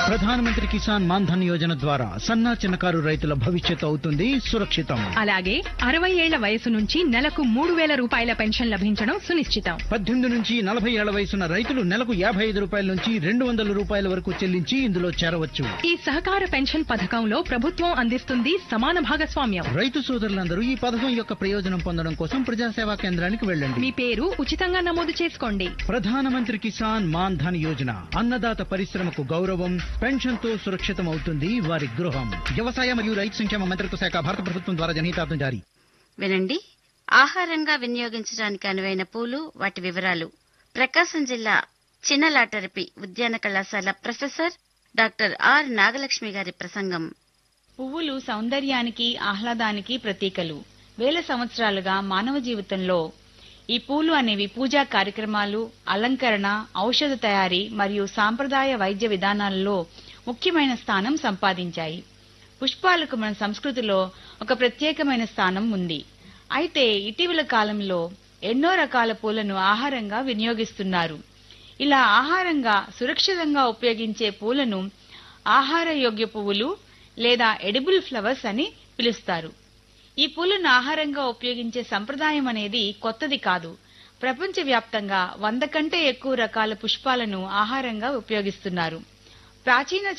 ప్రధానమంత్రి కిసాన్ మాన్ధన్ యోజన ద్వారా సన్నా చిన్నకారు రైతుల భవిష్యత్తు అవుతుంది సురక్షితం అలాగే అరవై ఏళ్ల వయసు నుంచి నెలకు మూడు వేల రూపాయల పెన్షన్ లభించడం సునిశ్చితం పద్దెనిమిది నుంచి నలభై ఏళ్ల వయసున్న రైతులు నెలకు యాభై ఐదు రూపాయల నుంచి రెండు వందల రూపాయల వరకు చెల్లించి ఇందులో చేరవచ్చు ఈ సహకార పెన్షన్ పథకంలో ప్రభుత్వం అందిస్తుంది సమాన భాగస్వామ్యం రైతు సోదరులందరూ ఈ పథకం యొక్క ప్రయోజనం పొందడం కోసం ప్రజాసేవా కేంద్రానికి వెళ్ళండి మీ పేరు ఉచితంగా నమోదు చేసుకోండి ప్రధానమంత్రి కిసాన్ మాన్ ధన్ యోజన అన్నదాత పరిశ్రమకు గౌరవం పెన్షన్ తో సురక్షితం అవుతుంది వారి గృహం వ్యవసాయ మరియు రైతు సంక్షేమ మంత్రిత్వ శాఖ భారత ప్రభుత్వం ద్వారా జనహితార్థం జారీ వినండి ఆహారంగా వినియోగించడానికి అనువైన పూలు వాటి వివరాలు ప్రకాశం జిల్లా చిన్నలాటరిపి ఉద్యాన కళాశాల ప్రొఫెసర్ డాక్టర్ ఆర్ నాగలక్ష్మి గారి ప్రసంగం పువ్వులు సౌందర్యానికి ఆహ్లాదానికి ప్రతీకలు వేల సంవత్సరాలుగా మానవ జీవితంలో ఈ పూలు అనేవి పూజా కార్యక్రమాలు అలంకరణ ఔషధ తయారీ మరియు సాంప్రదాయ వైద్య విధానాలలో ముఖ్యమైన స్థానం సంపాదించాయి పుష్పాలకు మన సంస్కృతిలో ఒక ప్రత్యేకమైన స్థానం ఉంది అయితే ఇటీవల కాలంలో ఎన్నో రకాల పూలను ఆహారంగా వినియోగిస్తున్నారు ఇలా ఆహారంగా సురక్షితంగా ఉపయోగించే పూలను ఆహార యోగ్య పువ్వులు లేదా ఎడిబుల్ ఫ్లవర్స్ అని పిలుస్తారు ఈ పూలను ఆహారంగా ఉపయోగించే సంప్రదాయం అనేది కొత్తది కాదు ప్రపంచవ్యాప్తంగా వంద కంటే ఎక్కువ రకాల పుష్పాలను ఆహారంగా ఉపయోగిస్తున్నారు ప్రాచీన